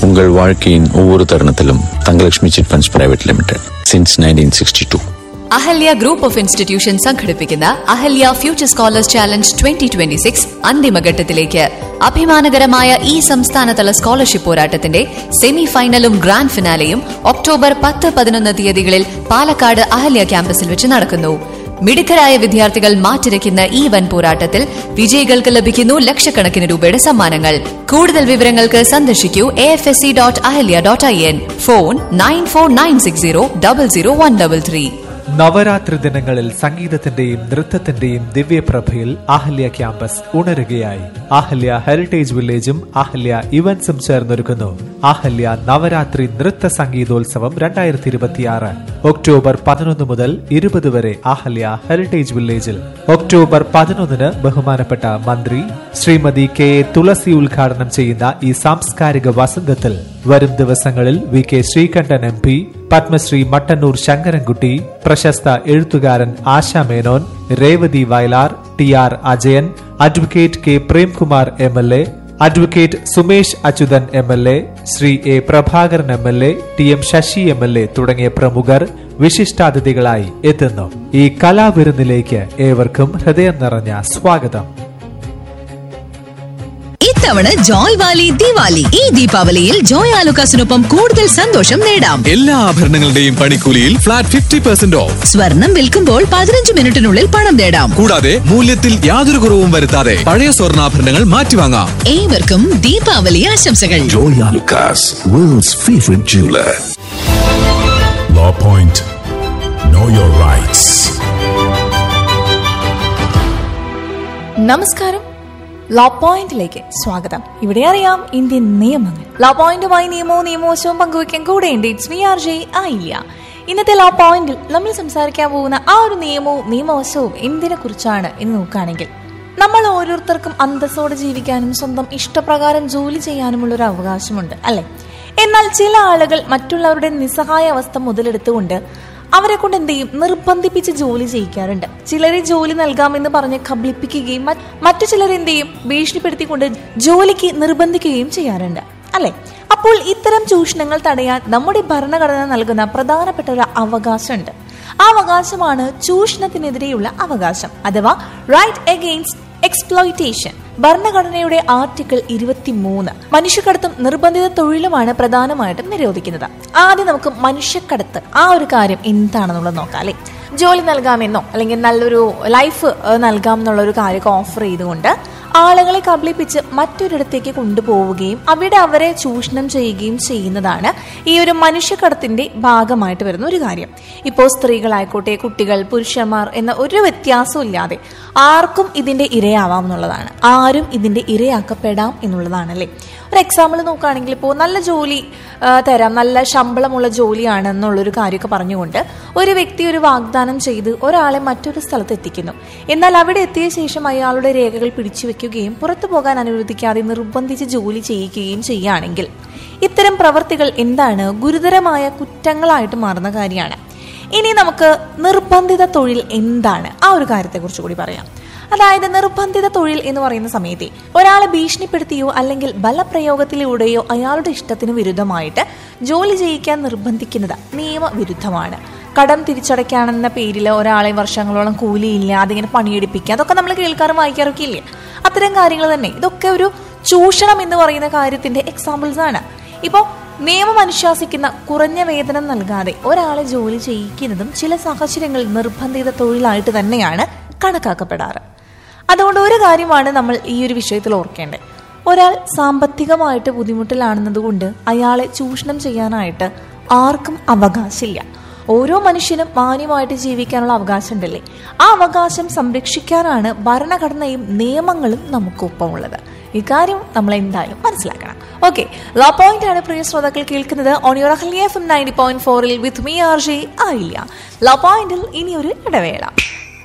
உங்கள் வாழ்க்கையின் ஒவ்வொரு தருணத்திலும் Thangalakshmi chit funds private limited since nineteen sixty two Ahalya group of institution സംഘടിപ്പിക്കുന്ന Ahalya future scholars challenge twenty twenty six അന്തിമഘട്ടത്തിലേക്ക് അഭിമാനകരമായ ഈ സംസ്ഥാനതല സ്കോളർഷിപ്പ് പോരാട്ടത്തിന്റെ സെമി ഫൈനലും ഗ്രാൻഡ് ഫിനാലെയും ഒക്ടോബർ പത്ത് പതിനൊന്ന് തീയതികളിൽ പാലക്കാട് അഹല്യ ക്യാമ്പസിൽ വെച്ച് നടക്കുന്നു മിടുക്കരായ വിദ്യാർത്ഥികൾ മാറ്റിരയ്ക്കുന്ന ഈ വൻ പോരാട്ടത്തിൽ വിജയികൾക്ക് ലഭിക്കുന്നു ലക്ഷക്കണക്കിന് രൂപയുടെ സമ്മാനങ്ങൾ കൂടുതൽ വിവരങ്ങൾക്ക് സന്ദർശിക്കൂ A F S C dot Ahalya dot I N phone nine four nine six zero double zero one double three Navaratri ദിനങ്ങളിൽ സംഗീതത്തിന്റെയും നൃത്തത്തിന്റെയും ദിവ്യപ്രഭയിൽ ആഹല്യ ക്യാമ്പസ് ഉണരുകയായി ആഹല്യ ഹെറിറ്റേജ് വില്ലേജും ആഹല്യ ഇവന്റ്സും ചേർന്നൊരുക്കുന്നു ആഹല്യ നവരാത്രി നൃത്ത സംഗീതോത്സവം രണ്ടായിരത്തി ഇരുപത്തിയാറ് ഒക്ടോബർ പതിനൊന്ന് മുതൽ ഇരുപത് വരെ ആഹല്യ ഹെറിറ്റേജ് വില്ലേജിൽ ഒക്ടോബർ പതിനൊന്നിന് ബഹുമാനപ്പെട്ട മന്ത്രി ശ്രീമതി കെ എ തുളസി ഉദ്ഘാടനം ചെയ്യുന്ന ഈ സാംസ്കാരിക വസന്തത്തിൽ വരും ദിവസങ്ങളിൽ V K Sreekandan M P Padmashri Mattannur Sankarankutty പ്രശസ്ത എഴുത്തുകാരൻ Asha Menon Revathy Vayalar T R Ajayan advocate K Premkumar M L A advocate Sumesh Achuthan M L A Shri A Prabhakaran M L A T M Sasi M L A തുടങ്ങിയ പ്രമുഖർ വിശിഷ്ടാതിഥികളായി എത്തുന്നു ഈ കലാവിരുന്നിലേക്ക് ഏവർക്കും ഹൃദയം നിറഞ്ഞ സ്വാഗതം ഇത്തവണ ജോയ് വാലി ദിവാലി ഈ ദീപാവലിയിൽ ജോയ് ആലുക്കാസിനൊപ്പം കൂടുതൽ സന്തോഷം നേടാം എല്ലാ ആഭരണങ്ങളുടെയും പണിക്കൂലിയിൽ ഫ്ലാറ്റ് ഫിഫ്റ്റി പെർസെന്റ് ഓഫ് സ്വർണം വിൽക്കുമ്പോൾ പതിനഞ്ച് മിനിറ്റിനുള്ളിൽ പണം നേടാം കൂടാതെ മൂല്യത്തിൽ യാതൊരു കുറവും വരുത്താതെ പഴയ സ്വർണ്ണാഭരണങ്ങൾ മാറ്റിവാങ്ങാം ഏവർക്കും ദീപാവലി ആശംസകൾ Joy Alucas, world's favorite jeweler. Law Point. Know your rights. നമസ്കാരം ലോ പോയിന്റിലേക്ക് സ്വാഗതം ഇവിടെ അറിയാം ഇന്ത്യൻ നിയമങ്ങൾ ലോ പോയിന്റുമായി നിയമവും നിയമവശവും പങ്കുവയ്ക്കാൻ കൂടെയുണ്ട് ഇറ്റ്സ് വി ആർ ജെ ആയില്ല ഇന്നത്തെ ലോ പോയിന്റിൽ നമ്മൾ സംസാരിക്കാൻ പോകുന്ന ആ ഒരു നിയമവും നിയമവശവും എന്തിനെ കുറിച്ചാണ് എന്ന് നോക്കുകയാണെങ്കിൽ നമ്മൾ ഓരോരുത്തർക്കും അന്തസ്സോടെ ജീവിക്കാനും സ്വന്തം ഇഷ്ടപ്രകാരം ജോലി ചെയ്യാനുമുള്ള ഒരു അവകാശമുണ്ട് അല്ലെ എന്നാൽ ചില ആളുകൾ മറ്റുള്ളവരുടെ നിസ്സഹായ അവസ്ഥ മുതലെടുത്തുകൊണ്ട് അവരെ കൊണ്ട് എന്ത് ചെയ്യും നിർബന്ധിപ്പിച്ച് ജോലി ചെയ്യിക്കാറുണ്ട് ചിലരെ ജോലി നൽകാമെന്ന് പറഞ്ഞ് കബളിപ്പിക്കുകയും മറ്റ് മറ്റു ചിലർ എന്ത് ചെയ്യും ഭീഷണിപ്പെടുത്തിക്കൊണ്ട് ജോലിക്ക് നിർബന്ധിക്കുകയും ചെയ്യാറുണ്ട് അല്ലെ അപ്പോൾ ഇത്തരം ചൂഷണങ്ങൾ തടയാൻ നമ്മുടെ ഭരണഘടന നൽകുന്ന പ്രധാനപ്പെട്ട ഒരു അവകാശമുണ്ട് ആ അവകാശമാണ് ചൂഷണത്തിനെതിരെയുള്ള അവകാശം അഥവാ റൈറ്റ് അഗെയിൻസ്റ്റ് എക്സ്പ്ലോയിറ്റേഷൻ ഭരണഘടനയുടെ ആർട്ടിക്കിൾ ഇരുപത്തിമൂന്ന് മനുഷ്യക്കടത്തും നിർബന്ധിത തൊഴിലുമാണ് പ്രധാനമായിട്ടും നിരോധിക്കുന്നത് ആദ്യം നമുക്ക് മനുഷ്യക്കടത്ത് ആ ഒരു കാര്യം എന്താണെന്നുള്ളത് നോക്കാം അല്ലെ ജോലി നൽകാമെന്നോ അല്ലെങ്കിൽ നല്ലൊരു ലൈഫ് ഏഹ്, നൽകാം എന്നുള്ള ഒരു കാര്യമൊക്കെ ഓഫർ ചെയ്തുകൊണ്ട് ആളുകളെ കബളിപ്പിച്ച് മറ്റൊരിടത്തേക്ക് കൊണ്ടുപോവുകയും അവിടെ അവരെ ചൂഷണം ചെയ്യുകയും ചെയ്യുന്നതാണ് ഈ ഒരു മനുഷ്യക്കടത്തിന്റെ ഭാഗമായിട്ട് വരുന്ന ഒരു കാര്യം ഇപ്പോൾ സ്ത്രീകളായിക്കോട്ടെ കുട്ടികൾ പുരുഷന്മാർ എന്ന ഒരു വ്യത്യാസവും ഇല്ലാതെ ആർക്കും ഇതിന്റെ ഇരയാവാം എന്നുള്ളതാണ് ആരും ഇതിന്റെ ഇരയാക്കപ്പെടാം എന്നുള്ളതാണ് അല്ലേ ഒരു എക്സാമ്പിൾ നോക്കുകയാണെങ്കിൽ ഇപ്പോൾ നല്ല ജോലി ആ, തരാം നല്ല ശമ്പളമുള്ള ജോലിയാണ് എന്നുള്ളൊരു കാര്യമൊക്കെ പറഞ്ഞുകൊണ്ട് ഒരു വ്യക്തി ഒരു വാഗ്ദാനം ചെയ്ത് ഒരാളെ മറ്റൊരു സ്ഥലത്ത് എത്തിക്കുന്നു എന്നാൽ അവിടെ എത്തിയ ശേഷം അയാളുടെ രേഖകൾ പിടിച്ചു വെക്കുകയും പുറത്തു പോകാൻ അനുവദിക്കാതെ നിർബന്ധിച്ച് ജോലി ചെയ്യിക്കുകയും ചെയ്യുകയാണെങ്കിൽ ഇത്തരം പ്രവർത്തികൾ എന്താണ് ഗുരുതരമായ കുറ്റങ്ങളായിട്ട് മാറുന്ന കാര്യമാണ് ഇനി നമുക്ക് നിർബന്ധിത തൊഴിൽ എന്താണ് ആ ഒരു കാര്യത്തെക്കുറിച്ച് കൂടി പറയാം അതായത് നിർബന്ധിത തൊഴിൽ എന്ന് പറയുന്ന സമയത്തെ ഒരാളെ ഭീഷണിപ്പെടുത്തിയോ അല്ലെങ്കിൽ ബലപ്രയോഗത്തിലൂടെയോ അയാളുടെ ഇഷ്ടത്തിന് വിരുദ്ധമായിട്ട് ജോലി ചെയ്യിക്കാൻ നിർബന്ധിക്കുന്നത് നിയമവിരുദ്ധമാണ് കടം തിരിച്ചടയ്ക്കാണെന്ന പേരിൽ ഒരാളെ വർഷങ്ങളോളം കൂലിയില്ലാതെ ഇങ്ങനെ പണിയെടുപ്പിക്കുക അതൊക്കെ നമ്മൾ കേൾക്കാറും വായിക്കാറൊക്കെ ഇല്ലേ അത്തരം കാര്യങ്ങൾ തന്നെ ഇതൊക്കെ ഒരു ചൂഷണം എന്ന് പറയുന്ന കാര്യത്തിന്റെ എക്സാമ്പിൾസ് ആണ് ഇപ്പോൾ നിയമം അനുശാസിക്കുന്ന കുറഞ്ഞ വേതനം നൽകാതെ ഒരാളെ ജോലി ചെയ്യിക്കുന്നതും ചില സാഹചര്യങ്ങളിൽ നിർബന്ധിത തൊഴിലായിട്ട് തന്നെയാണ് കണക്കാക്കപ്പെടാറ് അതുകൊണ്ട് ഒരു കാര്യമാണ് നമ്മൾ ഈ ഒരു വിഷയത്തിൽ ഓർക്കേണ്ടത് ഒരാൾ സാമ്പത്തികമായിട്ട് ബുദ്ധിമുട്ടിലാണെന്നതുകൊണ്ട് അയാളെ ചൂഷണം ചെയ്യാനായിട്ട് ആർക്കും അവകാശമില്ല ഓരോ മനുഷ്യനും മാന്യമായിട്ട് ജീവിക്കാനുള്ള അവകാശം ഉണ്ടല്ലേ ആ അവകാശം സംരക്ഷിക്കാനാണ് ഭരണഘടനയും നിയമങ്ങളും നമുക്കൊപ്പമുള്ളത് ഇക്കാര്യം നമ്മൾ എന്തായാലും മനസ്സിലാക്കണം ഓക്കെ ലോ പോയിന്റ് ആണ് പ്രിയ ശ്രോതാക്കൾ കേൾക്കുന്നത് on your F M ninety point ഫോറിൽ വിത്ത് മീ ആർ ജെ ആയില്ല ലോ പോയിന്റിൽ ഇനി ഒരു ഇടവേള